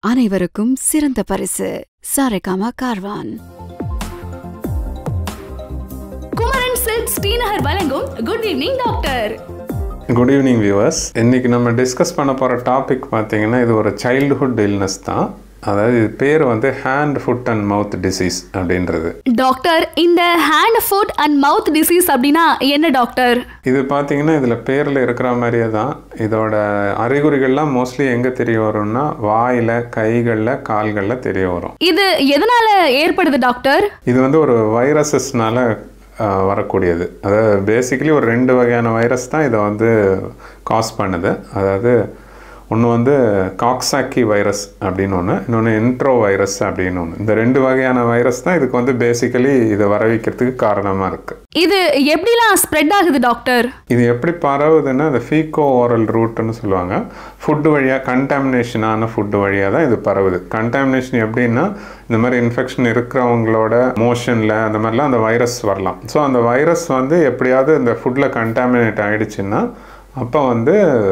அனைவருக்கும் சிறந்த பரிசு சாரேகாமா கார்வான் குமரன் சில்க் ஸ்ரீநகர் வழங்கும் good evening doctor good evening viewers இன்னைக்கு நம்ம டிஸ்கஸ் பண்ண போகிற டாபிக் பார்த்தீங்கன்னா இது ஒரு சைல்டுஹுட் இல்னஸ் தான் அதாவது இது பேர் வந்து hand foot and mouth disease அப்படின்றது டாக்டர் இந்த hand foot and mouth disease அப்படின்னா என்ன டாக்டர் இது பார்த்தீங்கன்னா இதில் பேரில் இருக்கிற மாதிரியே தான் இதோட அறிகுறிகள்லாம் மோஸ்ட்லி எங்கே தெரிய வரும்னா வாயில் கைகளில் கால்களில் தெரிய வரும் இது எதனால ஏற்படுது டாக்டர் இது வந்து ஒரு வைரஸஸ்னால வரக்கூடியது அதாவது பேசிக்கலி ஒரு ரெண்டு வகையான வைரஸ் தான் இதை வந்து காஸ் பண்ணுது அதாவது ஒன்று வந்து காக்சாக்கி வைரஸ் அப்படின்னு ஒன்று இன்னொன்று இன்ட்ரோ வைரஸ் அப்படின்னு ஒன்று இந்த ரெண்டு வகையான வைரஸ் தான் இதுக்கு வந்து பேசிக்கலி இதை வரவைக்கிறதுக்கு காரணமாக இருக்குது இது எப்படிலாம் ஸ்ப்ரெட் ஆகுது டாக்டர் இது எப்படி பரவுதுன்னா இந்த ஃபீகோ ஓரல் ரூட்னு சொல்லுவாங்க ஃபுட்டு வழியாக கண்டாமினேஷனான ஃபுட்டு வழியாக தான் இது பரவுது கண்டாமினேஷன் எப்படின்னா இந்த மாதிரி இன்ஃபெக்ஷன் இருக்கிறவங்களோட மோஷனில் அந்த மாதிரிலாம் அந்த வைரஸ் வரலாம் ஸோ அந்த வைரஸ் வந்து எப்படியாவது இந்த ஃபுட்டில் கண்டாமினேட் ஆகிடுச்சுன்னா அப்போ வந்து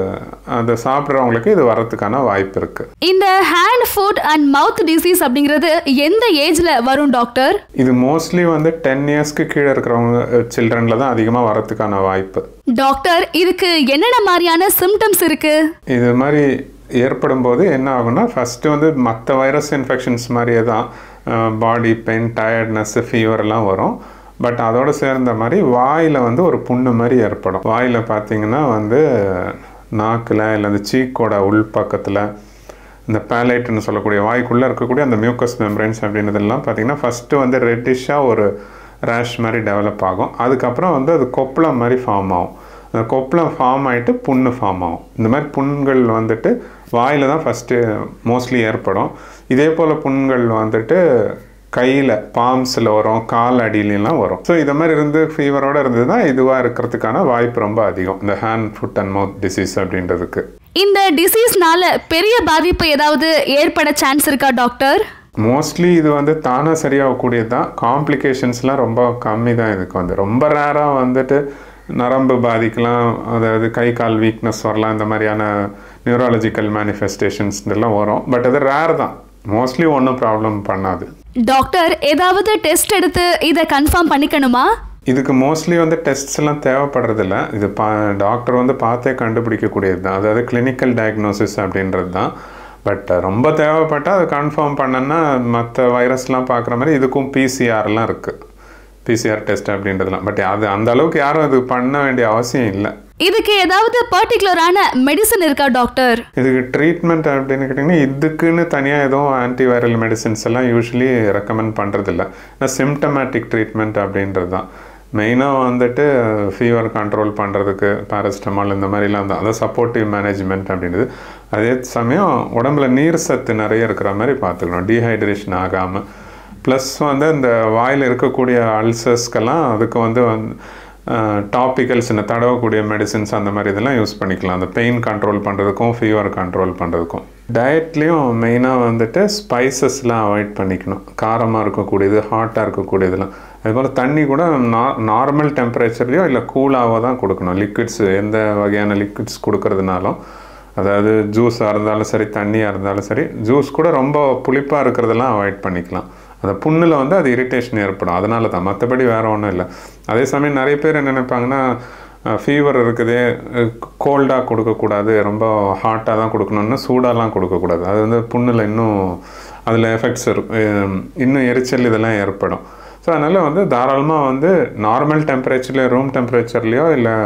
அதை சாப்பிட்றவங்களுக்கு இது வரத்துக்கான வாய்ப்பு இருக்குது இந்த hand foot and mouth disease அப்படிங்கிறது எந்த ஏஜ்ல வரும் டாக்டர் இது மோஸ்ட்லி வந்து டென் இயர்ஸ்க்கு கீழே இருக்கிறவங்க சில்ட்ரனில் தான் அதிகமாக வரத்துக்கான வாய்ப்பு டாக்டர் இதுக்கு என்னென்ன மாதிரியான சிம்டம்ஸ் இருக்கு இது மாதிரி ஏற்படும் போது என்ன ஆகும்னா ஃபஸ்ட்டு வந்து மற்ற வைரஸ் இன்ஃபெக்ஷன்ஸ் மாதிரியே தான் பாடி பெயின் டயர்ட்னஸ் ஃபீவர்லாம் வரும் பட் அதோடு சேர்ந்த மாதிரி வாயில் வந்து ஒரு புண்ணு மாதிரி ஏற்படும் வாயில் பார்த்தீங்கன்னா வந்து நாக்கில் இல்லை இந்த சீக்கோட உள் பக்கத்தில் இந்த பேலைட்னு சொல்லக்கூடிய வாய்க்குள்ளே இருக்கக்கூடிய அந்த மியூக்கஸ் மெம்பரைன்ஸ் அப்படின்றதெல்லாம் பார்த்தீங்கன்னா ஃபஸ்ட்டு வந்து ரெட்டிஷாக ஒரு ரேஷ் மாதிரி டெவலப் ஆகும் அதுக்கப்புறம் வந்து அது கொப்பளம் மாதிரி ஃபார்ம் ஆகும் அந்த கொப்பளம் ஃபார்ம் ஆகிட்டு புண்ணு ஃபார்ம் ஆகும் இந்த மாதிரி புண்கள் வந்துட்டு வாயில் தான் ஃபஸ்ட்டு மோஸ்ட்லி ஏற்படும் இதே போல் புண்கள் வந்துட்டு கையில் பாம்ஸில் வரும் கால் அடியிலலாம் வரும் ஸோ இதை மாதிரி இருந்து ஃபீவரோடு இருந்ததுன்னா இதுவாக இருக்கிறதுக்கான வாய்ப்பு ரொம்ப அதிகம் இந்த hand foot and mouth disease அப்படின்றதுக்கு இந்த டிசீஸ்னால பெரிய பாதிப்பு ஏதாவது ஏற்பட சான்ஸ் இருக்கா டாக்டர் மோஸ்ட்லி இது வந்து தானாக சரியாகக்கூடியது தான் காம்ப்ளிகேஷன்ஸ்லாம் ரொம்ப கம்மி தான் இதுக்கு வந்து ரொம்ப ரேராக வந்துட்டு நரம்பு பாதிக்கலாம் அதாவது கை கால் வீக்னஸ் வரலாம் இந்த மாதிரியான நியூராலஜிக்கல் மேனிஃபெஸ்டேஷன்ஸ் இதெல்லாம் வரும் பட் அது ரேர் தான் மோஸ்ட்லி ஒன்றும் ப்ராப்ளம் பண்ணாது டாக்டர் ஏதாவது டெஸ்ட் எடுத்து இதை கன்ஃபார்ம் பண்ணிக்கணுமா இதுக்கு மோஸ்ட்லி வந்து டெஸ்ட்ஸ் எல்லாம் தேவைப்படுறதில்ல இது பா டாக்டர் வந்து பார்த்தே கண்டுபிடிக்கக்கூடியது தான் அதாவது கிளினிக்கல் டயக்னோசிஸ் அப்படின்றது தான் பட் ரொம்ப தேவைப்பட்டால் அது கன்ஃபார்ம் பண்ணனா மற்ற வைரஸ்லாம் பார்க்குற மாதிரி இதுக்கும் பிசிஆர்லாம் இருக்குது பிசிஆர் டெஸ்ட் அப்படின்றதுலாம் பட் அது அந்த அளவுக்கு யாரும் அது பண்ண வேண்டிய அவசியம் இல்லை இதுக்கு ஏதாவது பர்டிகுலரான மெடிசன் இருக்கா டாக்டர் இதுக்கு ட்ரீட்மெண்ட் அப்படின்னு கேட்டிங்கன்னா இதுக்குன்னு தனியாக எதுவும் ஆன்டிவைரல் மெடிசின்ஸ் எல்லாம் யூஸ்வலி ரெக்கமெண்ட் பண்ணுறதில்ல ஆனால் சிம்டமேட்டிக் ட்ரீட்மெண்ட் அப்படின்றது தான் மெயினாக வந்துட்டு ஃபீவர் கண்ட்ரோல் பண்ணுறதுக்கு பேரஸ்டமால் இந்த மாதிரிலாம் தான் அதாவது சப்போர்ட்டிவ் மேனேஜ்மெண்ட் அப்படின்றது அதே சமயம் உடம்புல நீர் சத்து நிறைய இருக்கிற மாதிரி பார்த்துக்கணும் டீஹைட்ரேஷன் ஆகாமல் ப்ளஸ் வந்து இந்த வாயில் இருக்கக்கூடிய அல்சர்ஸ்க்கெல்லாம் அதுக்கு வந்து வந்து டாப்பிக்கல்ஸ் இந்த தடவக்கூடிய மெடிசின்ஸ் அந்த மாதிரி இதெல்லாம் யூஸ் பண்ணிக்கலாம் அந்த பெயின் கண்ட்ரோல் பண்ணுறதுக்கும் ஃபீவர் கண்ட்ரோல் பண்ணுறதுக்கும் டயட்லேயும் மெயினாக வந்துட்டு ஸ்பைசஸ்லாம் அவாய்ட் பண்ணிக்கணும் காரமாக இருக்கக்கூடியது ஹாட்டாக இருக்கக்கூடியதுலாம் அதுபோல் தண்ணி கூட நார்மல் டெம்பரேச்சர்லேயோ இல்லை கூலாகவோ தான் கொடுக்கணும் லிக்விட்ஸ் எந்த வகையான லிக்விட்ஸ் கொடுக்கறதுனாலும் அதாவது ஜூஸாக இருந்தாலும் சரி தண்ணியாக இருந்தாலும் சரி ஜூஸ் கூட ரொம்ப புளிப்பாக இருக்கிறதெல்லாம் அவாய்ட் பண்ணிக்கலாம் அந்த புண்ணில் வந்து அது இரிட்டேஷன் ஏற்படும் அதனால தான் மற்றபடி வேறு ஒன்றும் இல்லை அதே சமயம் நிறைய பேர் என்ன நினைப்பாங்கன்னா ஃபீவர் இருக்குது கோல்டாக கொடுக்கக்கூடாது ரொம்ப ஹாட்டாக தான் கொடுக்கணும்னு சூடாலாம் கொடுக்கக்கூடாது அது வந்து புண்ணில் இன்னும் அதில் எஃபெக்ட்ஸ் இருக்கும் இன்னும் எரிச்சல் இதெல்லாம் ஏற்படும் ஸோ அதனால் வந்து தாராளமாக வந்து நார்மல் டெம்பரேச்சர்லேயோ ரூம் டெம்பரேச்சர்லேயோ இல்லை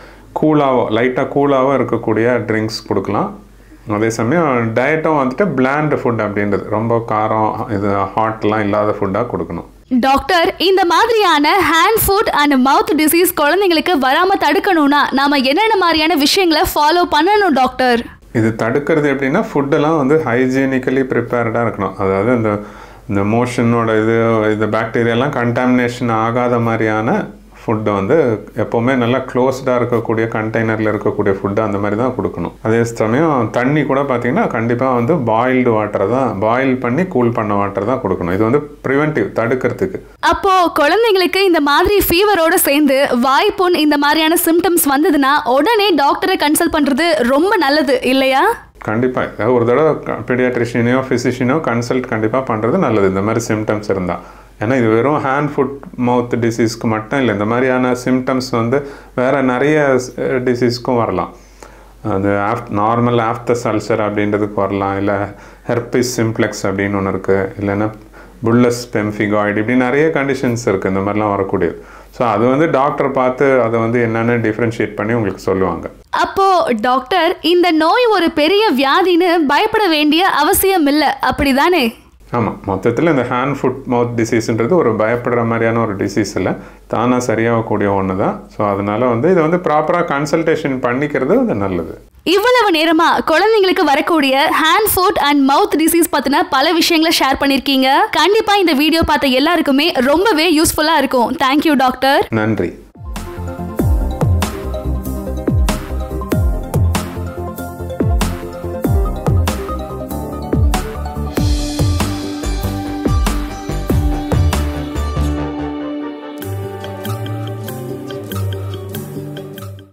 கூலாவோ லைட்டாக கூலாவோ இருக்கக்கூடிய ட்ரிங்க்ஸ் கொடுக்கலாம் அதே சமயம் டயட்டும் வந்துட்டு பிளாண்ட் ஃபுட் அப்படின்றது ரொம்ப காரம் இது ஹாட்லாம் இல்லாத ஃபுட்டாக கொடுக்கணும் டாக்டர் இந்த மாதிரியான hand foot and mouth disease குழந்தைங்களுக்கு வராம தடுக்கணும்னா நாம என்னென்ன மாதிரியான விஷயங்களை ஃபாலோ பண்ணணும் டாக்டர் இது தடுக்கிறது எப்படின்னா ஃபுட்டெல்லாம் வந்து ஹைஜீனிக்கலி ப்ரிப்பேர்டாக இருக்கணும் அதாவது இந்த இந்த மோஷனோட இது இந்த பாக்டீரியாலாம் கண்டாமினேஷன் ஆகாத மாதிரியான ஃபுட்டை வந்து எப்போவுமே நல்லா க்ளோஸ்டாக இருக்கக்கூடிய கண்டெய்னரில் இருக்கக்கூடிய ஃபுட்டு அந்த மாதிரி தான் கொடுக்கணும் அதே சமயம் தண்ணி கூட பார்த்தீங்கன்னா கண்டிப்பாக வந்து பாயில்டு வாட்டர் தான் பாயில் பண்ணி கூல் பண்ண வாட்டர் தான் கொடுக்கணும் இது வந்து ப்ரிவென்டிவ் தடுக்கிறதுக்கு அப்போ குழந்தைங்களுக்கு இந்த மாதிரி ஃபீவரோட சேர்ந்து வாய்ப்புண் இந்த மாதிரியான சிம்டம்ஸ் வந்ததுன்னா உடனே டாக்டரை கன்சல்ட் பண்றது ரொம்ப நல்லது இல்லையா கண்டிப்பாக ஏதாவது ஒரு தடவை பீடியாட்ரிஷியனையோ ஃபிசிஷியனோ கன்சல்ட் கண்டிப்பாக பண்ணுறது நல்லது இந்த மாதிரி சிம்டம்ஸ் இருந்தால் ஏன்னா இது வெறும் ஹேண்ட் ஃபுட் மவுத் டிசீஸ்க்கு மட்டும் இல்லை இந்த மாதிரியான சிம்டம்ஸ் வந்து வேறு நிறைய டிசீஸ்க்கும் வரலாம் அது ஆஃப் நார்மல் ஆஃப்தஸ் அல்சர் அப்படின்றதுக்கு வரலாம் இல்லை ஹெர்பிஸ் சிம்ப்ளெக்ஸ் அப்படின்னு ஒன்று இருக்குது இல்லைன்னா புல்லஸ் பெம்ஃபிகாய்டு இப்படி நிறைய கண்டிஷன்ஸ் இருக்குது இந்த மாதிரிலாம் வரக்கூடியது ஸோ அது வந்து டாக்டர் பார்த்து அதை வந்து என்னென்னு டிஃப்ரென்ஷியேட் பண்ணி உங்களுக்கு சொல்லுவாங்க அப்போ டாக்டர் இந்த நோய் ஒரு பெரிய வியாதின்னு பயப்பட வேண்டிய அவசியம் இல்லை அப்படிதானே ஆமாம் மொத்தத்தில் இந்த ஹேண்ட் ஃபுட் மவுத் டிசீஸ்ன்றது ஒரு பயப்படுற மாதிரியான ஒரு டிசீஸ் இல்லை தானாக சரியாகக்கூடிய ஒன்று தான் ஸோ அதனால வந்து இதை வந்து ப்ராப்பராக கன்சல்டேஷன் பண்ணிக்கிறது அது நல்லது இவ்வளவு நேரமா குழந்தைங்களுக்கு வரக்கூடிய hand foot and mouth disease பத்தின பல விஷயங்களை ஷேர் பண்ணிருக்கீங்க கண்டிப்பா இந்த வீடியோ பார்த்த எல்லாருக்குமே ரொம்பவே யூஸ்ஃபுல்லா இருக்கும் தேங்க்யூ டாக்டர் நன்றி